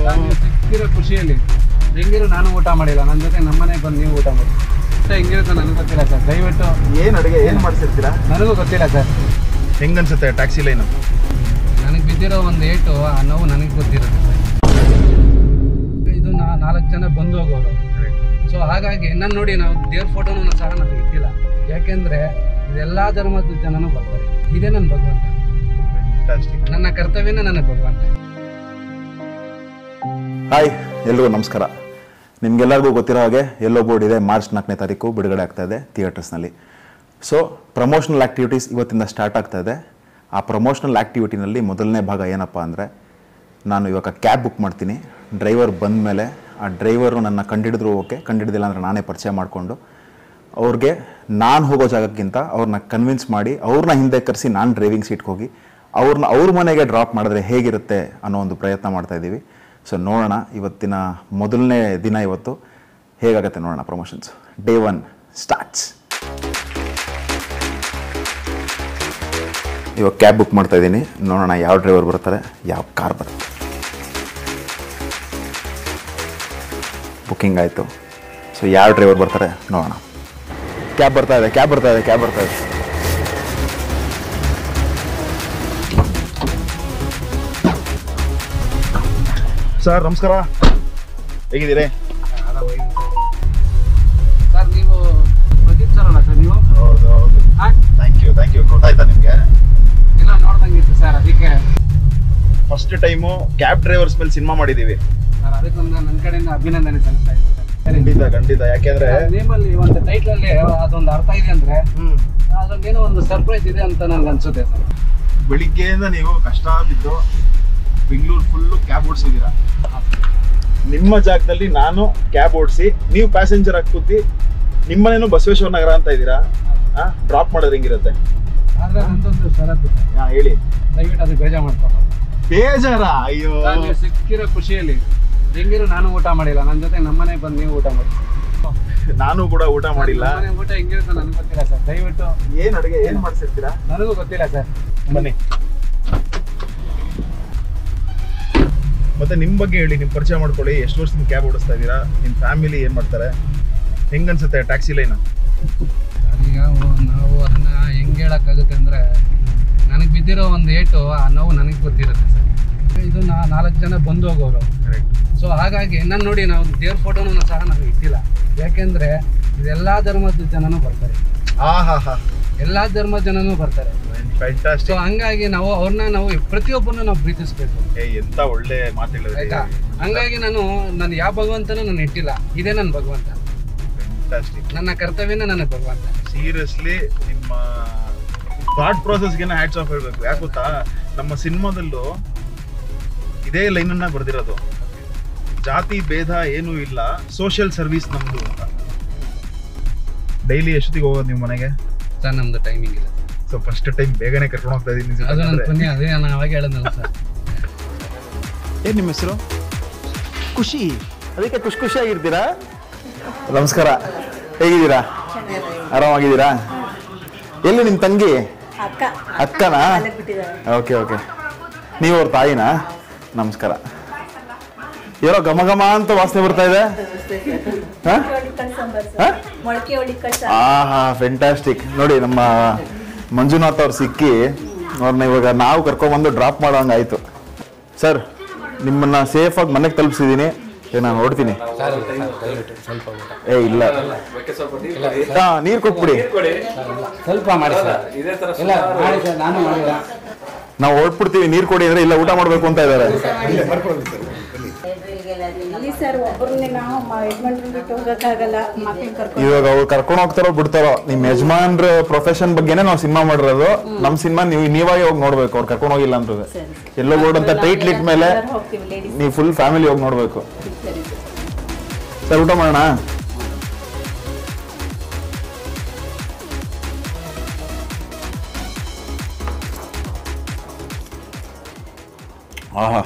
ನೀವು ಸಿಕ್ಕಿರೋ ಖುಷಿಯಲ್ಲಿ ಹೆಂಗಿರು ನಾನು ಊಟ ಮಾಡಿಲ್ಲ ನನ್ನ ಜೊತೆ ನಮ್ಮನೆ ಬಂದು ನೀವು ಊಟ ಮಾಡಿ ಮತ್ತೆ ಹೆಂಗಿರುತ್ತೆ ನನಗೆ ಗೊತ್ತಿಲ್ಲ ಸರ್ ದಯವಿಟ್ಟು ಏನ್ ಅಡುಗೆ ಏನ್ ಮಾಡ್ಸಿರ್ತೀರಾ ನನಗೂ ಗೊತ್ತಿಲ್ಲ ಸರ್ ಹೆಂಗನ್ಸುತ್ತೆ ಟ್ಯಾಕ್ಸಿ ಲೈನ್ ನನಗೆ ಬಿದ್ದಿರೋ ಒಂದು ಏಟು ಆ ನೋವು ನನಗೆ ಗೊತ್ತಿರುತ್ತೆ ಸರ್ ಇದು ನಾ ನಾಲ್ಕು ಜನ ಬಂದು ಹೋಗೋರು ಸೊ ಹಾಗಾಗಿ ನನ್ನ ನೋಡಿ ನಾವು ದೇವ್ರ ಫೋಟೋನು ಸಹ ನನಗೆ ಇಟ್ಟಿಲ್ಲ ಯಾಕೆಂದ್ರೆ ಇದೆಲ್ಲಾ ಧರ್ಮದ ಜನನೂ ಬರ್ತಾರೆ ಇದೇ ನನ್ನ ಭಗವಂತ ನನ್ನ ಕರ್ತವ್ಯನೇ ನನಗೆ ಭಗವಂತ ಹಾಯ್ ಎಲ್ರಿಗೂ ನಮಸ್ಕಾರ ನಿಮ್ಗೆಲ್ಲರಿಗೂ ಗೊತ್ತಿರೋ ಹಾಗೆ ಎಲ್ಲೋ ಬೋರ್ಡ್ ಇದೆ ಮಾರ್ಚ್ ನಾಲ್ಕನೇ ತಾರೀಕು ಬಿಡುಗಡೆ ಆಗ್ತಾ ಇದೆ ಥಿಯೇಟರ್ಸ್ನಲ್ಲಿ ಸೊ ಪ್ರಮೋಷನಲ್ ಆ್ಯಕ್ಟಿವಿಟೀಸ್ ಇವತ್ತಿಂದ ಸ್ಟಾರ್ಟ್ ಆಗ್ತಾ ಇದೆ ಆ ಪ್ರಮೋಷನಲ್ ಆ್ಯಕ್ಟಿವಿಟಿನಲ್ಲಿ ಮೊದಲನೇ ಭಾಗ ಏನಪ್ಪ ಅಂದರೆ ನಾನು ಇವಾಗ ಕ್ಯಾಬ್ ಬುಕ್ ಮಾಡ್ತೀನಿ ಡ್ರೈವರ್ ಬಂದ ಮೇಲೆ ಆ ಡ್ರೈವರು ನನ್ನ ಕಂಡಿಡಿದ್ರು ಓಕೆ ಕಂಡಿಡ್ದಿಲ್ಲ ಅಂದರೆ ನಾನೇ ಪರಿಚಯ ಮಾಡಿಕೊಂಡು ಅವ್ರಿಗೆ ನಾನು ಹೋಗೋ ಜಾಗಕ್ಕಿಂತ ಅವ್ರನ್ನ ಕನ್ವಿನ್ಸ್ ಮಾಡಿ ಅವ್ರನ್ನ ಹಿಂದೆ ಕರೆಸಿ ನಾನು ಡ್ರೈವಿಂಗ್ ಸೀಟ್ಗೆ ಹೋಗಿ ಅವ್ರನ್ನ ಅವ್ರ ಮನೆಗೆ ಡ್ರಾಪ್ ಮಾಡಿದ್ರೆ ಹೇಗಿರುತ್ತೆ ಅನ್ನೋ ಒಂದು ಪ್ರಯತ್ನ ಮಾಡ್ತಾ ಇದ್ದೀವಿ ಸೊ ನೋಡೋಣ ಇವತ್ತಿನ ಮೊದಲನೇ ದಿನ ಇವತ್ತು ಹೇಗಾಗತ್ತೆ ನೋಡೋಣ ಪ್ರಮೋಷನ್ಸ್ ಡೇ ಒನ್ ಸ್ಟಾರ್ಟ್ಸ್ ಇವಾಗ ಕ್ಯಾಬ್ ಬುಕ್ ಮಾಡ್ತಾ ಇದ್ದೀನಿ ನೋಡೋಣ ಯಾವ ಡ್ರೈವರ್ ಬರ್ತಾರೆ ಯಾವ ಕಾರ್ ಬರುತ್ತೆ ಬುಕ್ಕಿಂಗ್ ಆಯಿತು ಸೊ ಯಾವ ಡ್ರೈವರ್ ಬರ್ತಾರೆ ನೋಡೋಣ ಕ್ಯಾಬ್ ಬರ್ತಾ ಇದೆ ಕ್ಯಾಬ್ ಬರ್ತಾ ಇದೆ ಕ್ಯಾಬ್ ಬರ್ತಾ ಇದೆ ಸರ್ ನಮಸ್ಕಾರ ಹೇಗಿದ್ದೀರಿ ಸರ್ ನೀವು ಪ್ರದೀಪ್ ಸರ್ ಅಲ್ಲ ಸರ್ ನೀವು ಹೌದು ಹೌದು ಹಾ? ಥ್ಯಾಂಕ್ ಯು ಥ್ಯಾಂಕ್ ಯು ಗೊತ್ತಾಯ್ತಾ ನಿಮಗೆ ಇಲ್ಲ ನೋಡ್ದಂಗಿತ್ತು ಸರ್ ಅದಕ್ಕೆ ಫಸ್ಟ್ ಟೈಮು ಕ್ಯಾಬ್ ಡ್ರೈವರ್ಸ್ ಮೇಲೆ ಸಿನಿಮಾ ಮಾಡಿದ್ದೀವಿ ಸರ್ ಅದಕ್ಕೊಂದು ನನ್ನ ಕಡೆಯಿಂದ ಅಭಿನಂದನೆ ಸಲ್ಲಿಸ್ತಾ ಇದ್ದೀನಿ ಸರ್ ಖಂಡಿತ ಖಂಡಿತ ಯಾಕೆಂದ್ರೆ ನೇಮಲ್ಲಿ ಒಂದು ಟೈಟ್ಲ್ ಅಲ್ಲಿ ಅದೊಂದು ಅರ್ಥ ಇದೆ ಅಂದ್ರೆ ಅದೊಂದೇನೋ ಒಂದು ಸರ್ಪ್ರೈಸ್ ಇದೆ ಅಂತ ನನ್ಗೆ ಅನ್ಸುತ್ತೆ ಸರ್ ಬೆಳಿಗ್ಗೆಯಿಂದ ನೀವು ಕಷ್ಟ ಬಿದ್ದು ಬೆಂಗಳೂರು ಫುಲ್ಲು ಕ್ಯಾಬ್ ಓಡಿಸಿದ್ದೀರಾ ನಿಮ್ಮ ಜಾಗದಲ್ಲಿ ನಾನು ಕ್ಯಾಬ್ ಓಡಿಸಿ ನೀವು ಪ್ಯಾಸೆಂಜರ್ ಆಗಿ ಕೂತಿ ನಿಮ್ಮನೇನು ಬಸವೇಶ್ವರ ನಗರ ಅಂತ ಇದ್ದೀರಾ ಡ್ರಾಪ್ ಮಾಡೋದು ಹೆಂಗಿರುತ್ತೆ ಆದ್ರೆ ನಂದೊಂದು ಷರತ್ತು ಸರ್ ಹಾ ಹೇಳಿ ದಯವಿಟ್ಟು ಅದು ಬೇಜಾರು ಮಾಡ್ಕೊಂಡು ಬೇಜಾರ ಅಯ್ಯೋ ಸರ್, ನೀವು ಸಿಕ್ಕಿರೋ ಖುಷಿಯಲ್ಲಿ ಹೆಂಗಿರು ನಾನು ಊಟ ಮಾಡಿಲ್ಲ ನನ್ನ ಜೊತೆ ನಮ್ಮನೆ ಬಂದು ನೀವು ಊಟ ಮಾಡಿ ನಾನು ಕೂಡ ಊಟ ಮಾಡಿಲ್ಲ ನಮ್ಮನೆ ಊಟ ಹೆಂಗಿರುತ್ತೆ ನನಗೆ ಗೊತ್ತಿಲ್ಲ ಸರ್ ದಯವಿಟ್ಟು ಏನ್ ಅಡುಗೆ ಏನ್ ಮಾಡ್ಸಿರ್ತೀರಾ ನನಗೂ ಗೊತ್ತಿಲ್ಲ ಸರ್ ಬನ್ನಿ ಮತ್ತೆ ನಿಮ್ ಬಗ್ಗೆ ಹೇಳಿ ನಿಮ್ ಪರಿಚಯ ಮಾಡ್ಕೊಳ್ಳಿ ಎಷ್ಟು ವರ್ಷದಿಂದ ಕ್ಯಾಬ್ ಓಡಿಸ್ತಾ ಇದ್ದೀರಾ ನಿಮ್ ಫ್ಯಾಮಿಲಿ ಏನ್ ಮಾಡ್ತಾರೆ ಹೆಂಗನ್ಸುತ್ತೆ ಟ್ಯಾಕ್ಸಿ ಲೈನ್ ಈಗ ನಾವು ಅದನ್ನ ಹೆಂಗೆ ಹೇಳಕ್ಕಾಗುತ್ತೆ ಅಂದ್ರೆ ನನಗೆ ಬಿದ್ದಿರೋ ಒಂದು ಏಟು ಆ ನೋವು ನನಗೆ ಗೊತ್ತಿರುತ್ತೆ ಸರ್ ಇದು ನಾ ನಾಲ್ಕು ಜನ ಬಂದು ಹೋಗೋರು ಸೊ ಹಾಗಾಗಿ ನನ್ನ ನೋಡಿ ನಾವು ದೇವ್ರ ಫೋಟೋನು ಸಹ ನಾವು ಇಟ್ಟಿಲ್ಲ ಯಾಕೆಂದ್ರೆ ಇದೆಲ್ಲಾ ಧರ್ಮದ ಜನನೂ ಬರ್ತಾರೆ ಆ ಹಾ ಹಾ ಎಲ್ಲಾ ಧರ್ಮದ ಜನನೂ ಬರ್ತಾರೆ ಸೊ ಫ್ಯಾಂಟಾಸ್ಟಿಕ್ ಹಂಗಾಗಿ ನಾವು ಅವ್ರನ್ನ ನಾವು ಪ್ರತಿಯೊಬ್ಬರನ್ನು ನಾವು ಪ್ರೀತಿಸ್ಬೇಕು ಏ ಎಂತ ಒಳ್ಳೆ ಮಾತು ಹೇಳಿದ್ರಿ ಆಯ್ತಾ ಹಂಗಾಗಿ ನಾನು ನಾನು ಯಾವ ಭಗವಂತನೂ ನಾನು ಇಟ್ಟಿಲ್ಲ ಇದೇ ನನ್ನ ಭಗವಂತ ಫ್ಯಾಂಟಾಸ್ಟಿಕ್ ನನ್ನ ಕರ್ತವ್ಯನೇ ನನ್ನ ಭಗವಂತ ಸೀರಿಯಸ್ಲಿ ನಿಮ್ಮ ಥಾಟ್ ಗೆ ಹ್ಯಾಟ್ಸ್ ಆಫ್ ಹೇಳ್ಬೇಕು ಯಾಕೆ ಗೊತ್ತಾ ನಮ್ಮ ಸಿನಿಮಾದಲ್ಲೂ ಇದೇ ಲೈನ್ ಅನ್ನ ಬರ್ದಿರೋದು ಜಾತಿ ಭೇದ ಏನೂ ಇಲ್ಲ ಸೋಷಿಯಲ್ ಸರ್ವಿಸ್ ನಮ್ದು ಅಂತ ಡೈಲಿ ಎಷ್ಟೊತ್ತಿಗೆ ಹೋಗೋದು ನೀವು ಮನೆಗೆ ಸರ್ ನಮ್ದು ಟೈಮಿಂಗ್ ಇಲ್ಲ ಸೊ ಫಸ್ಟ್ ಟೈಮ್ ಬೇಗನೆ ಕರ್ಕೊಂಡು ಹೋಗ್ತಾ ಅದು ನನ್ನ ಇದ್ದೀನಿ ಪುಣ್ಯ ಅದೇ ನಾನು ಅವಾಗ ಹೇಳೋದಲ್ಲ ಸರ್ ಏನ್ ನಿಮ್ಮ ಹೆಸರು ಖುಷಿ ಅದಕ್ಕೆ ಖುಷಿ ಖುಷಿಯಾಗಿರ್ತೀರಾ ನಮಸ್ಕಾರ ಹೇಗಿದ್ದೀರಾ ಆರಾಮಾಗಿದ್ದೀರಾ ಎಲ್ಲಿ ನಿಮ್ಮ ತಂಗಿ ಅಕ್ಕ ಅಕ್ಕನಾ ಅಲ್ಲೇ ಬಿಟ್ಟಿದ್ದಾರೆ ಓಕೆ ಓಕೆ ನೀವು ಅವ್ರ ತಾಯಿನಾ ನಮಸ್ಕಾರ ಏನೋ ಘಮ ಘಮ ಅಂತ ವಾಸನೆ ಬರ್ತಾ ಇದೆ ಹಾ? ಮೊಳಕೆ ಒಳ್ಳಿ ಕಳ್ಸಂಬರ್ ಹಾ? ಮೊಳಕೆ ಒಳ್ಳಿ ಕಳ್ಸ ಆಹಾ ಫೆಂಟಾಸ್ಟಿಕ್ ನೋಡಿ ನಮ್ಮ ಮಂಜುನಾಥ್ ಅವ್ರು ಸಿಕ್ಕಿ ಅವ್ರನ್ನ ಇವಾಗ ನಾವು ಕರ್ಕೊಂಡ್ಬಂದು ಡ್ರಾಪ್ ಮಾಡೋಂಗೆ ಆಯ್ತು ಸರ್ ನಿಮ್ಮನ್ನ ಸೇಫಾಗಿ ಮನೆಗೆ ತಲುಪಿಸಿದ್ದೀನಿ ಈಗ ನಾನು ಹೊಡ್ತೀನಿ ಏ ಇಲ್ಲ ಹಾ ನೀರು ಕೊಟ್ಬಿಡಿ ಸ್ವಲ್ಪ ಮಾಡಿ ಸರ್ ಇಲ್ಲ ಮಾಡಿ ಸರ್ ನಾನು ಮಾಡಿಲ್ಲ ನಾವು ಹೊರಟ್ಬಿಡ್ತೀವಿ ನೀರು ಕೊಡಿ ಅಂದ್ರೆ ಇಲ್ಲ ಊಟ ಮಾಡಬೇಕು ಅಂತ ಇದ್ದಾರೆ ಇಲ್ಲಿ ಸರ್ ಒಬ್ಬರನ್ನೇ ನಾವು ಯಜಮಾನ್ರನ್ನ ಬಿಟ್ಟು ಹೋಗಕ್ಕಾಗಲ್ಲ ಮಕ್ಳನ್ನ ಕರ್ಕೊಂಡು ಇವಾಗ ಅವ್ರು ಕರ್ಕೊಂಡು ಹೋಗ್ತಾರೋ ಬಿಡ್ತಾರೋ ನಿಮ್ ಯಜಮಾನ್ರ ಪ್ರೊಫೆಷನ್ ಬಗ್ಗೆನೇ ನಾವು ಸಿನಿಮಾ ಮಾಡಿರೋದು ನಮ್ ಸಿನಿಮಾ ನೀವು ನೀವಾಗೆ ಹೋಗಿ ನೋಡ್ಬೇಕು ಅವ್ರು ಕರ್ಕೊಂಡು ಹೋಗಿಲ್ಲ ಅಂದ್ರೆ ಸರಿ. ಎಲ್ಲೋ ಬೋರ್ಡ್ ಅಂತ ಟೈಟ್ ಲಿಟ್ ಮೇಲೆ ಎಲ್ಲರೂ ಹೋಗ್ತೀವಿ ಲೇಡೀಸ್ ನೀವು ಫುಲ್ ಫ್ಯಾಮಿಲಿ ಹೋಗಿ ನೋಡ್ಬೇಕು ಸರಿ ಸರ್ ಊಟ ಮಾಡೋಣ ಆಹಾ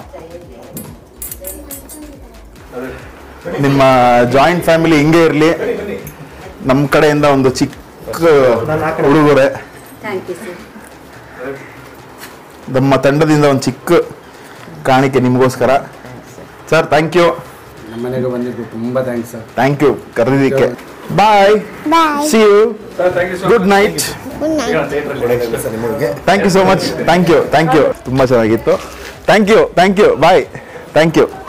ನಿಮ್ಮ ಜಾಯಿಂಟ್ ಫ್ಯಾಮಿಲಿ ಹಿಂಗೆ ಇರಲಿ ನಮ್ಮ ಕಡೆಯಿಂದ ಒಂದು ಚಿಕ್ಕ ಉಡುಗೊರೆ ಥ್ಯಾಂಕ್ ಯು ಸರ್ ನಮ್ಮ ತಂಡದಿಂದ ಒಂದು ಚಿಕ್ಕ ಕಾಣಿಕೆ ನಿಮಗೋಸ್ಕರ ಸರ್ ಥ್ಯಾಂಕ್ ಯು ನಮ್ಮ ಮನೆಗೆ ಬಂದಿದ್ದು ತುಂಬ ಥ್ಯಾಂಕ್ಸ್ ಸರ್ ಥ್ಯಾಂಕ್ ಯು ಕರೆದಿದ್ದಕ್ಕೆ bye see you good night thank you so much thank you thank you ತುಂಬ ಚೆನ್ನಾಗಿತ್ತು thank you thank you bye thank you